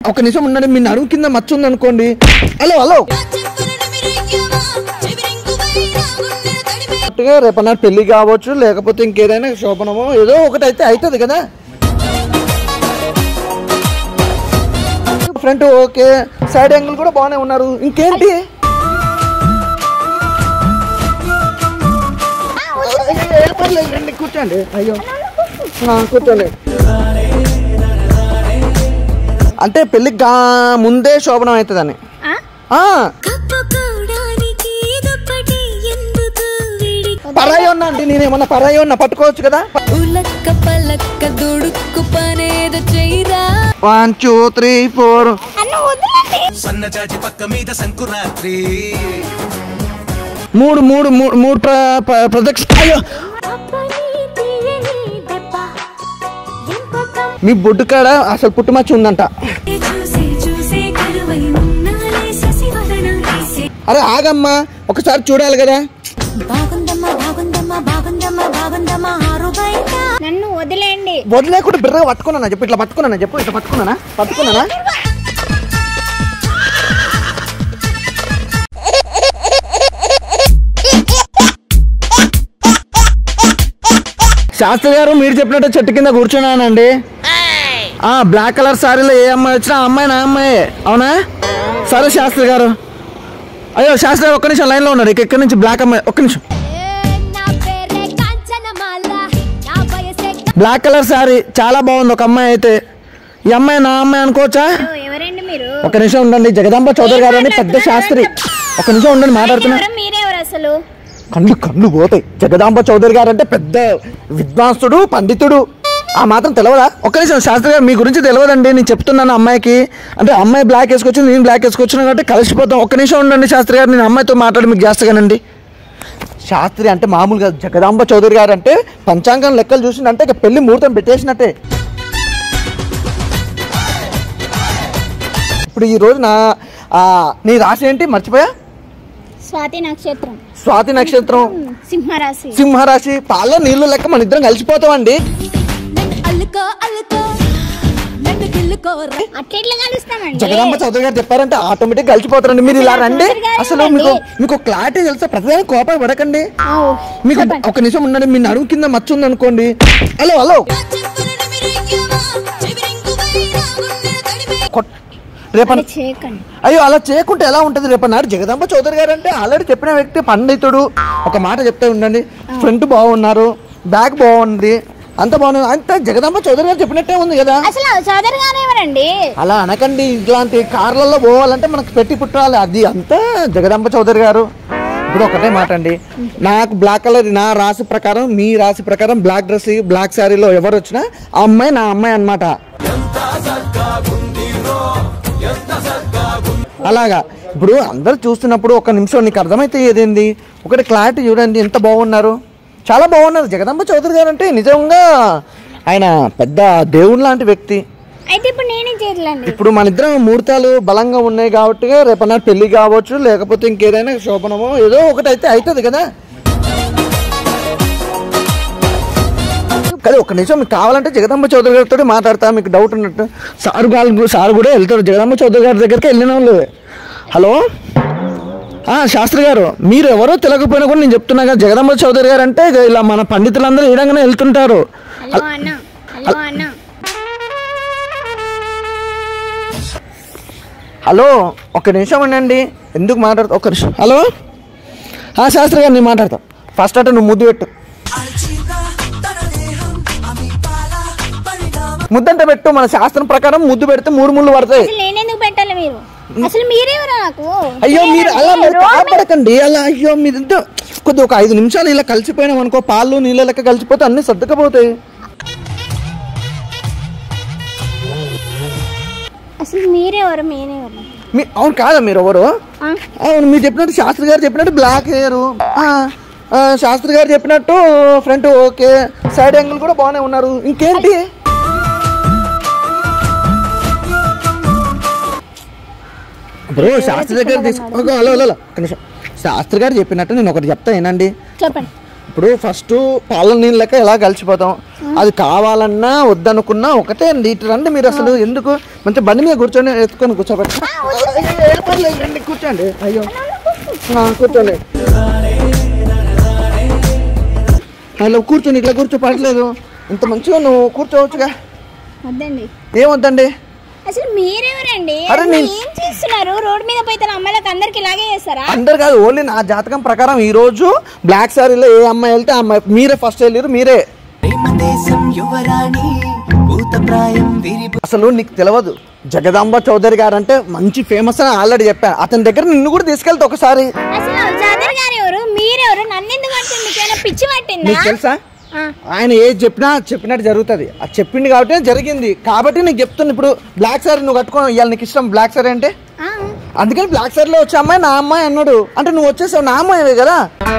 ఒక నిమిషం ఉండండి మీ నడుము కింద మచ్చ ఉంది అనుకోండి హలో హలో కరెక్ట్గా రేపన్నా పెళ్లి కావచ్చు లేకపోతే ఇంకేదైనా శోభనమో ఏదో ఒకటి అయితే అవుతుంది కదా ఫ్రంట్ ఓకే సైడ్ యాంగిల్ కూడా బాగానే ఉన్నారు ఇంకేంటి ఏ పర్లేదు, రండి, కూర్చోండి అయ్యో ఆ, కూర్చోండి అంటే పెళ్ళికి గా ముందే శోభనం అవుతుందని ఆ, కప్పుకోవడానికి దుప్పటి ఎందుకు విడి పరాయి ఉన్నా అంటే నేనేమన్నా పరాయి ఉన్నా పట్టుకోవచ్చు కదా ఉలక్క పలక్క దుడుక్కు పనేద చెయ్యరా వన్ టూ త్రీ ఫోర్ సన్నజాజి పక్క మీద సంకురాత్రి మూడు మూడు మూడు మూడు ప్ర- ప్ర- ప్రదక్షిణ అయ్యో అప్పని తీయని దెబ్బ ఎంపకం మీ బొడ్డు కాడ అసలు పుట్టుమచ్చ ఉందంట చూసి చూసి కరువై ఉన్నాలే శశివదనం తీసే అరే ఆగమ్మా ఒకసారి చూడాలి కదా బాగుందమ్మా బాగుందమ్మా బాగుందమ్మా బాగుందమ్మా ఆరు బయట నన్ను వదిలేండి వదిలేకుండా బిర్రగా పట్టుకున్నానా చెప్పు ఇట్లా పట్టుకున్నానా చెప్పు ఇట్లా పట్టుకున్నానా పట్టుకున్నానా శాస్త్రి గారు మీరు చెప్పినట్టు చెట్టు కింద కూర్చున్నానండి ఆ బ్లాక్ కలర్ సారీలో ఏ అమ్మాయి వచ్చినా ఆ అమ్మాయి నా అమ్మాయి అవునా సరే శాస్త్రి గారు అయ్యో శాస్త్రి గారు ఒక్క నిమిషం లైన్లో ఉన్నారు ఇక ఇక్కడి నుంచి బ్లాక్ అమ్మాయి ఒక్క నిమిషం నా పేరే కాంచనమాల నా వయసే బ్లాక్ కలర్ సారీ చాలా బాగుంది ఒక అమ్మాయి అయితే ఈ అమ్మాయి నా అమ్మాయి అనుకోవచ్చా ఎవరండి మీరు ఒక నిమిషం ఉండండి జగదాంబ చౌదరి గారు అని పెద్ద శాస్త్రి ఒక నిమిషం ఉండండి మాట్లాడుతున్నా ఎవరు మీరెవరు అసలు కళ్ళు కళ్ళు పోతాయి జగదాంబ చౌదరి గారు అంటే పెద్ద విద్వాంసుడు పండితుడు ఆ మాత్రం తెలియదా ఒక నిమిషం శాస్త్రి గారు మీ గురించి తెలియదండి నేను చెప్తున్నాను అమ్మాయికి అంటే అమ్మాయి బ్లాక్ వేసుకొచ్చింది నేను బ్లాక్ వేసుకొచ్చిన కాబట్టి కలిసిపోతాం ఒక్క నిమిషం ఉండండి శాస్త్రి గారు నేను అమ్మాయితో మాట్లాడి మీకు చేస్తాగానండి శాస్త్రి అంటే మామూలుగా జగదాంబ చౌదరి గారు అంటే పంచాంగం లెక్కలు చూసిందంటే ఇక పెళ్లి ముహూర్తం పెట్టేసినట్టే ఇప్పుడు ఈ రోజు నా ఆ, నీ రాశి ఏంటి మర్చిపోయా స్వాతి నక్షత్రం స్వాతి నక్షత్రం సింహరాశి సింహరాశి పాలలో నీళ్లు లెక్క మన ఇద్దరం కలిసిపోతామండి అల్లుకో అల్లుకో నన్ను గిల్లుకో అట్లా ఎట్లా కలుస్తామండి జగదమ్మ చౌదరి గారు చెప్పారంటే ఆటోమేటిక్ కలిసిపోతారండి మీరు ఇలా రండి చౌదరి గారు అసలు ఏంటండి? మీకు మీకు క్లారిటీ తెలుసా ప్రతిదాని కోపం పడకండి మీకు ఒక నిమిషం ఉండండి మీ నడుము కింద మచ్చ ఉంది అనుకోండి హలో హలో కొట్- రేప చేయకండి అయ్యో అలా చేయకుంటే ఎలా ఉంటుంది రేపు నాడు జగదాంబ చౌదరి గారు అంటే ఆల్రెడీ చెప్పిన వ్యక్తి పండితుడు ఒక మాట చెప్తే ఉండండి ఫ్రంట్ బాగున్నారు బ్యాక్ బాగుంది అంత బాగుంది అంత జగదాంబ చౌదరి గారు చెప్పినట్టే ఉంది కదా అసలు చౌదరి గారు ఎవరండి అలా అనకండి ఇట్లాంటి కార్లలో పోవాలంటే మనకు పెట్టి పుట్టాలి అది అంతా జగదాంబ చౌదరి గారు ఇప్పుడు ఒకటే మాట అండి నాకు బ్లాక్ కలర్ నా రాశి ప్రకారం మీ రాశి ప్రకారం బ్లాక్ డ్రెస్ బ్లాక్ శారీలో ఎవరు వచ్చినా ఆ అమ్మాయి నా అమ్మాయి అన్నమాట అలాగా ఇప్పుడు అందరు చూస్తున్నప్పుడు ఒక నిమిషం నీకు అర్థమైతే ఏదేంది ఒకటి క్లారిటీ చూడండి ఎంత బాగున్నారు చాలా బాగున్నారు జగదాంబ చౌదరి గారు అంటే నిజంగా ఆయన పెద్ద దేవుడు లాంటి వ్యక్తి అయితే ఇప్పుడు నేనేం చేయాలండి ఇప్పుడు మన ఇద్దరం ముహూర్తాలు బలంగా ఉన్నాయి కాబట్టి రేపన్నా పెళ్లి కావచ్చు లేకపోతే ఇంకేదైనా శోభనమో ఏదో ఒకటి అయితే అవుతుంది కదా కదా ఒక నిమిషం మీకు కావాలంటే జగదాంబ చౌదరి గారితో మాట్లాడతా మీకు డౌట్ ఉన్నట్టు సారు గారు సార్ కూడా వెళ్తారు జగదాంబ చౌదరి గారి దగ్గరికి వెళ్ళిన వాళ్ళు హలో ఆ, శాస్త్రి గారు మీరు ఎవరో తెలియకపోయినా కూడా నేను చెప్తున్నా కదా జగదాంబ చౌదరి గారు అంటే ఇక ఇలా మన పండితులందరూ ఈ విధంగానే వెళ్తుంటారు హలో అన్న హలో అన్న హలో ఒక నిమిషం ఉండండి ఎందుకు మాట్లాడతా ఒక నిమిషం హలో ఆ శాస్త్రి గారు నేను మాట్లాడతా ఫస్ట్ అంటే నువ్వు ముద్దు పెట్టు ముద్దంటే పెట్టు మన శాస్త్రం ప్రకారం ముద్దు పెడితే మూడు ముళ్ళు పడతాయి అసలు నేనెందుకు పెట్టాలి మీరు అసలు మీరెవరు నాకు అయ్యో మీరు అలా మీరు రోడ్ మీద- కాపాడకండి అలా అయ్యో మీరు ఇంత కొద్ది ఒక ఐదు నిమిషాలు ఇలా కలిసిపోయినాం అనుకో పాలు నీళ్ళ లెక్క కలిసిపోతే అన్ని సర్దుకపోతాయి అసలు మీరెవరు మీరెవరు మీ అవును కాదా మీరు ఎవరు ఆ? అవును మీరు చెప్పినట్టు శాస్త్రి గారు చెప్పినట్టు బ్లాక్ హెయిర్ శాస్త్రి గారు చెప్పినట్టు ఫ్రంట్ ఓకే సైడ్ యాంగిల్ కూడా బాగానే ఉన్నారు ఇంకేంటి బ్రో శాస్త్రి దగ్గర తీసుకో హలో హలో హలో ఒక్క నిమిషం శాస్త్రి గారు చెప్పినట్టు నేను ఒకటి చెప్తా ఏనండి చెప్పండి ఇప్పుడు ఫస్ట్ పాల నీళ్ళ లెక్క ఎలా కలిసిపోతాం అది కావాలన్నా వద్దనుకున్నా ఒకటే లీటర్ అండి మీరు అసలు ఎందుకు మంచి బండి మీద కూర్చొని ఎత్తుకొని కూర్చోబెట్టి ఏ పర్లేదు, రండి, కూర్చోండి అయ్యో ఆ, కూర్చోండి హలో కూర్చొని ఇట్లా కూర్చో పడలేదు ఇంత మంచిగా నువ్వు కూర్చోవచ్చుగా వద్దండి ఏమొద్దండి అసలు మీరెవరండి అరే అసలు నేను- ఏం చేస్తున్నారు రోడ్ మీద పోయి తన అమ్మాయిలకు అందరికి ఇలాగే చేస్తారా అందరు కాదు ఓన్లీ నా జాతకం ప్రకారం ఈ రోజు బ్లాక్ సారీలో ఏ అమ్మాయి వెళ్తే ఆ అమ్మాయి మీరే ఫస్ట్ వెళ్ళారు మీరే ప్రేమ దేశం యువరాణి భూత ప్రాయం విరిపు అసలు నీకు తెలియదు జగదాంబ చౌదరి గారు అంటే మంచి ఫేమస్ అని ఆల్రెడీ చెప్పాను అతని దగ్గర నిన్ను కూడా తీసుకెళ్తా ఒకసారి అసలు జాదర్ గారు ఎవరు మీరెవరు నన్ను ఎందుకు అంటే మీకు ఏమైనా పిచ్చి పట్టిందా నీకు తెలుసా ఆ, ఆయన ఏది చెప్పినా చెప్పినట్టు జరుగుతుంది అది చెప్పింది కాబట్టి జరిగింది కాబట్టి నీకు చెప్తున్నా ఇప్పుడు బ్లాక్ సారీ నువ్వు కట్టుకో ఇవాళ నీకు ఇష్టం బ్లాక్ సారీ అంటే ఆ, అందుకని బ్లాక్ సారీలో వచ్చే అమ్మాయి నా అమ్మాయి అన్నాడు అంటే నువ్వు వచ్చేసావు నా అమ్మాయివే కదా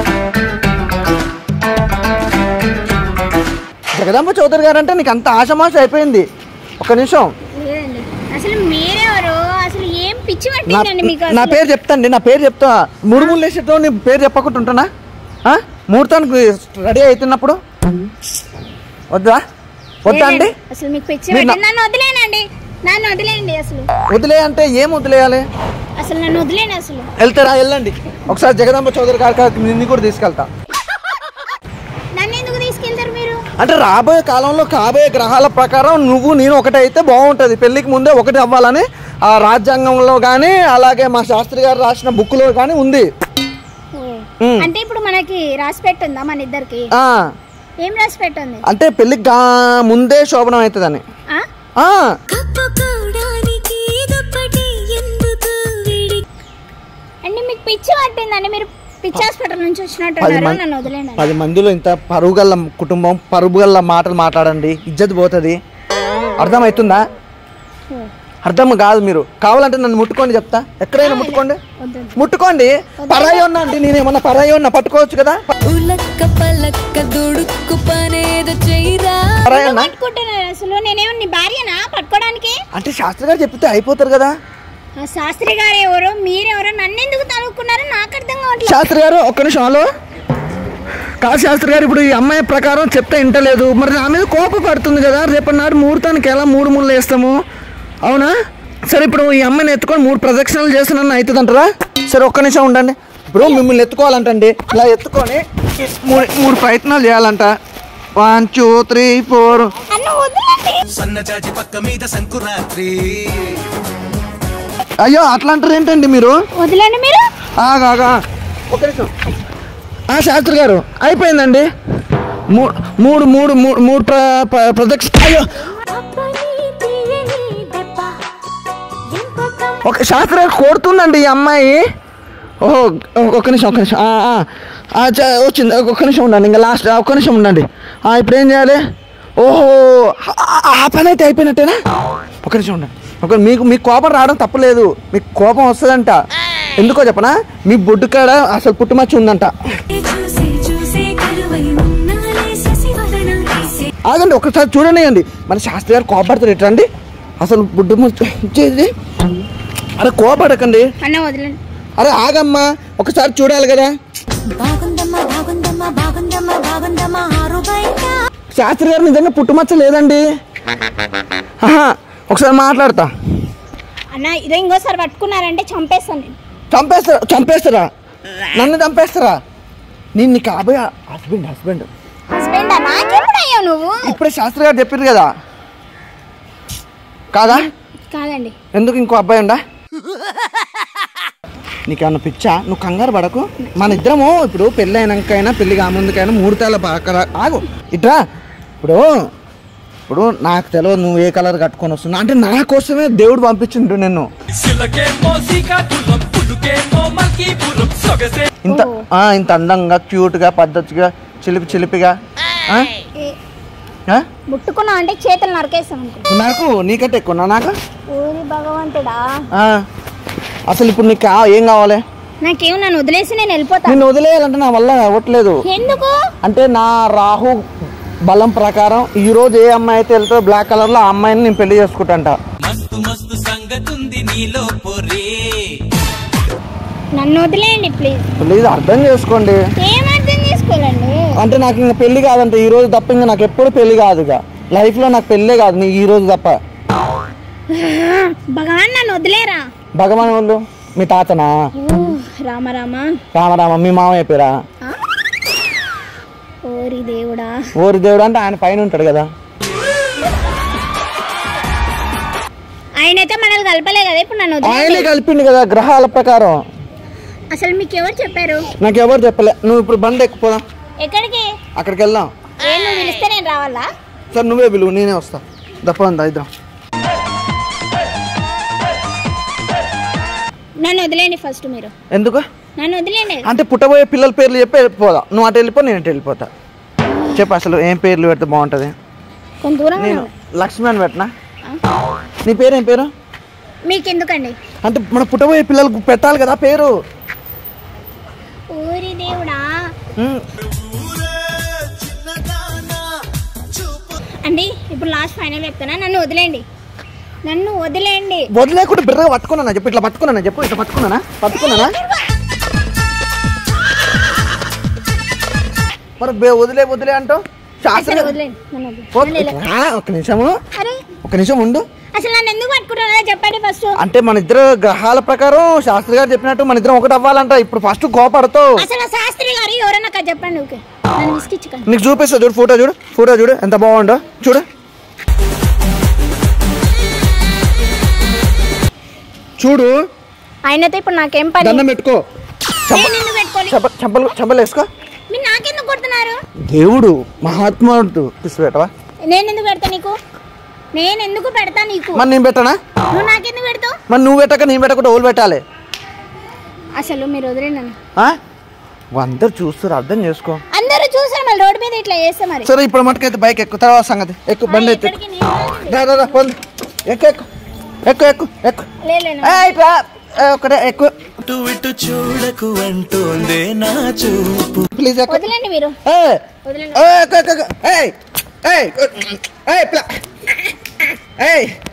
జగదాంబ చౌదరి గారు అంటే నీకు అంత ఆశమాష అయిపోయింది ఒక నిమిషం లేదండి అసలు మీరెవరు అసలు ఏం పిచ్చి నా పట్టిందండి మీకు నా అసలు? పేరు చెప్తాండి నా పేరు చెప్తా మూడు మూడు వేసేటో నీ పేరు చెప్పకుండా ఉంటానా ఆ? ముహూర్తానికి రెడీ అవుతున్నప్పుడు వద్దా వద్దా అండి లేదండి, అసలు మీకు పిచ్చి మీరు నా- పట్టింది నన్ను వదిలేనండి నన్ను వదిలేయండి అసలు వదిలే అంటే ఏం వదిలేయాలి అసలు నన్ను వదిలేను అసలు వెళ్తారా వెళ్ళండి ఒకసారి జగదాంబ చౌదరి గారి కాడికి నిన్ను కూడా తీసుకెళ్తా నన్ను ఎందుకు తీసుకెళ్తారు మీరు అంటే రాబోయే కాలంలో కాబోయే గ్రహాల ప్రకారం నువ్వు నేను ఒకటి అయితే బాగుంటుంది పెళ్ళికి ముందే ఒకటి అవ్వాలని ఆ రాజ్యాంగంలో కానీ అలాగే మా శాస్త్రి గారు రాసిన బుక్లో కానీ ఉంది ఓ. ఉమ్. అంటే ఇప్పుడు మనకి రాసి పెట్టుందా మన ఇద్దరికి ఆ, ఏం రాసి పెట్టుంది అంటే పెళ్ళికి గా ముందే శోభనం అవుతుందని ఆ? ఆ, కప్పుకోవడానికి దుప్పటి ఎందుకు విడి అంటే మీకు పిచ్చి పట్టిందండి మీరు పిచ్చి హాస్పిటల్ నుంచి పది వచ్చినట్టున్నారు మంది నన్ను వదిలేండి పది మందిలో ఇంత పరుగుగల్ల కుటుంబం పరుగుగల్ల మాటలు మాట్లాడండి ఇజ్జత్ పోతుంది అర్థమవుతుందా అర్థం కాదు మీరు కావాలంటే నన్ను ముట్టుకోండి చెప్తా ఎక్కడైనా ముట్టుకోండి వద్దు ముట్టుకోండి పరాయి ఉన్నా అంటే నేనేమన్నా పరాయి ఉన్నా పట్టుకోవచ్చు కదా ఉలక్క పలక్క దుడుక్కు పనేదో చెయ్యరా పరాయి ఉన్నా పట్టుకుంటున్నారు అసలు నేనేమో నీ భార్యనా పట్టుకోవడానికి అంటే శాస్త్రి గారు చెప్తే అయిపోతారు కదా ఆ శాస్త్రి గారు ఎవరో మీరెవరో నన్ను ఎందుకు తలుక్కున్నారో నాకు అర్థం కావట్లేదు శాస్త్రి గారు ఒక్క నిమిషం హలో కాదు శాస్త్రి గారు ఇప్పుడు ఈ అమ్మాయి ప్రకారం చెప్తే వింటలేదు మరి నా మీద కోపం పడుతుంది కదా రేపటి నాడు ముహూర్తానికి ఎలా మూడు ముళ్ళు వేస్తాము అవునా సరే ఇప్పుడు ఈ అమ్మాయిని ఎత్తుకొని మూడు ప్రదక్షిణలు చేస్తున్నాను అవుతుంది అంటారా సరే ఒక్క నిమిషం ఉండండి ఇప్పుడు మిమ్మల్ని ఎత్తుకోవాలంటండి ఇలా ఎత్తుకొని మూడు మూడు ప్రయత్నాలు చేయాలంట వన్ టూ త్రీ ఫోర్ అన్న వద్దులండి సన్నజాజి పక్క మీద సంకురాత్రి అయ్యో అట్లా అంటారు ఏంటండి మీరు వదిలేండి మీరు ఆగా ఒక నిమిషం ఆ శాస్త్రి గారు అయిపోయిందండి మూ- మూడు మూడు మూడు మూడు ప్ర ప్ర- ప్రదక్షిణ అయ్యో ఒక శాస్త్రి గారు కొడుతుందండి ఈ అమ్మాయి ఓహో ఒక నిమిషం ఒక నిమిషం ఆ, ఆ. ఆ, చ- వచ్చింది ఒక్క నిమిషం ఉండండి ఇంకా లాస్ట్ ఒక్క నిమిషం ఉండండి ఆ, ఇప్పుడు ఏం చేయాలి ఓహో ఆ- ఆ పని అయితే అయిపోయినట్టేనా ఒక నిమిషం ఉండండి ఒక మీకు మీకు కోపం రావడం తప్పలేదు మీకు కోపం వస్తుందంట ఎందుకో చెప్పనా మీ బొడ్డు కాడ అసలు పుట్టుమచ్చ ఉందంట చూసి చూసి కరువై ఉన్నాలే శశివదనం తీసే ఆగండి ఒకసారి చూడనియండి మన శాస్త్రి గారు కోపడతారు ఎట్రండి అసలు బుడ్డు చేది అరే కోపడకండి అన్న వదిలేండి అరే ఆగమ్మా ఒకసారి చూడాలి కదా బాగుందమ్మా బాగుందమ్మా బాగుందమ్మా బాగుందమ్మా ఆరు బయట శాస్త్రి గారు నిజంగా పుట్టుమచ్చ లేదండి ఆహా, ఒకసారి మాట్లాడతా అన్న ఇదో ఇంకోసారి పట్టుకున్నారంటే చంపేస్తాను నేను చంపేస్తారా చంపేస్తారా నన్ను చంపేస్తారా నేను నీ కాబోయే హస్బెండ్ హస్బెండ్ హస్బెండ్ నాకెప్పుడు అయ్యావు నువ్వు ఇప్పుడే శాస్త్రి గారు చెప్పారు కదా కాదా కాదండి ఎందుకు ఇంకో అబ్బాయి ఉండా నీకేమన్నా పిచ్చా నువ్వు కంగారు పడకు మన ఇద్దరము ఇప్పుడు పెళ్ళి అయినాకైనా పెళ్లి కాముందుకైనా మూడుతాల పక్కన ఆగు ఇట్రా ఇప్పుడు ఇప్పుడు నాకు తెలియదు నువ్వు ఏ కలర్ కట్టుకొని వస్తున్నా అంటే నా కోసమే దేవుడు పంపించిండు నిన్ను ఇంత ఆ, ఇంత అందంగా క్యూట్గా పద్ధతిగా చిలిపి చిలిపిగా ఆ? ఏ- ఆ? ముట్టుకున్నా అంటే చేతులు నరకేస్తాం అనుకో నాకు నీకంటే ఎక్కువ నాకు ఊరి భగవంతుడా ఆ. అసలు ఇప్పుడు నీకు కా- ఏం కావాలి నాకేం నన్ను వదిలేసి నేను వెళ్ళిపోతాను నిన్ను వదిలేయాలంటే నా వల్ల అవ్వట్లేదు ఎందుకు అంటే నా రాహు బలం ప్రకారం ఈ రోజు ఏ అమ్మాయి అయితే వెళ్తుందో బ్లాక్ కలర్ లో ఆ అమ్మాయిని నేను పెళ్లి చేసుకుంటాంట మస్తు మస్తు సంగతుంది నీలో పొరే నన్ను వదిలేయండి ప్లీజ్ ప్లీజ్ అర్థం చేసుకోండి ఏం అర్థం చేసుకోవాలండి అంటే నాకు ఇంకా పెళ్లి కాదంటే ఈ రోజు తప్ప ఇంకా నాకు ఎప్పుడు పెళ్లి కాదు ఇక లైఫ్లో నాకు పెళ్ళే కాదు నీ ఈ రోజు తప్ప భగవాన్ నన్ను వదిలేరా భగవాన్ వాళ్ళు మీ తాతనా ఓ రామ రామ రామరామ మీ మామయ్య పేరా ఆ? ఓరి దేవుడా ఓరి దేవుడు అంటే ఆయన పైన ఉంటాడు కదా ఆయనైతే మనల్ని కలపలే కదా ఇప్పుడు నన్ను వదిలే ఆయనే కలిపిండు కదా గ్రహాల ప్రకారం అసలు మీకు ఎవరు చెప్పారు నాకు ఎవరు చెప్పలే నువ్వు ఇప్పుడు బండి ఎక్కిపోదాం ఎక్కడికి అక్కడికి వెళ్దాం ఏ నువ్వు పిలిస్తే నేను రావాలా సరే నువ్వే పిలువు నేనే వస్తా దప్పందా ఇద్దాం నన్ను వదిలేండి ఫస్ట్ మీరు ఎందుకు నన్ను వదిలేండి అంటే పుట్టబోయే పిల్లల పేర్లు చెప్పి వెళ్ళిపోదాం నువ్వు అటు వెళ్ళిపో నేను ఇటు వెళ్ళిపోతా చెప్పు అసలు ఏం పేర్లు పెడితే బాగుంటుంది కొంత దూరం నేను లక్ష్మి అని పెట్టనా నీ పేరు ఏం పేరు మీకు ఎందుకండి అంటే మన పుట్టబోయే పిల్లలకు పెట్టాలి కదా పేరు ఊరి దేవుడా ఉమ్, అండి ఇప్పుడు లాస్ట్ ఫైనల్ చెప్తున్నా నన్ను వదిలేండి నన్ను వదిలేండి వదిలేకుండా బిర్రగా పట్టుకున్నానా చెప్పు ఇట్లా పట్టుకున్నానా చెప్పు ఇట్లా పట్టుకున్నానా పట్టుకున్నానా మరి బే- వదిలే వదిలే అంటావు సరే శాస్త్రం వదిలేండి నన్ను వదిలేండి. ఓ- నన్ను వదిలే- ఆ, ఒక్క నిమిషము అరే ఒక నిమిషం ఉండు అసలు నన్ను ఎందుకు పట్టుకుంటున్నారో చెప్పండి ఫస్ట్ అంటే మన ఇద్దరు గ్రహాల ప్రకారం శాస్త్రి గారు చెప్పినట్టు మన ఇద్దరం ఒకటి అవ్వాలంట ఇప్పుడు ఫస్ట్ కోపడతావు అసలు ఆ శాస్త్రి గారు ఎవరన్నా నాకు చెప్పండి ఓకే నన్ను విసిగించకండి నీకు చూపిస్తా చూడు ఫోటో చూడు ఫోటో చూడు ఎంత బాగుండో చూడు చూడు ఆయనతో ఇప్పుడు నాకేం పని దండం పెట్టుకో నేను ఎందుకు పెట్టుకోవాలి చెంప చెంపలు చెంపలు వేసుకో మీరు నాకెందుకు కొడుతున్నారు దేవుడు మహాత్ముడు పిసి పెట్టవా నేను ఎందుకు పెడతా నీకు నేను ఎందుకు పెడతా నీకు మరి నేను పెట్టనా నువ్వు నాకెందుకు పెడతావు మరి నువ్వు పెట్టక నేను పెట్టకుండా ఓళ్ళు పెట్టాలి అసలు మీరు వదిలేండి నన్ను ఆ? అందరు చూస్తారు అర్థం చేసుకో అందరూ చూసారు మళ్ళీ రోడ్డు మీద ఇట్లా చేస్తే మరి సరే ఇప్పుడు మటుకైతే బైక్ ఎక్కు తర్వాత సంగతి ఎక్కు బండి ఎత్తు ఎక్కడికి నేను రాను. రా, రా, రా, పోండి. ఎక్కు ఎక్కు ఎక్కు ఎక్కు ఎక్కు లే, లే, నా- ఏయ్, రా. ఏ, ఒకటే ఎక్కు ఇటు ఇటు చూడకు అంటోందే నా చూపు ప్లీజ్ ఎక్కు వదిలేండి మీరు ఏయ్, వదిలేండి ఏయ్, ఎక్కు ఎక్కు ఎక్కు. ఏయ్ ఏయ్ ఏయ్ పిల్ల. ఏయ్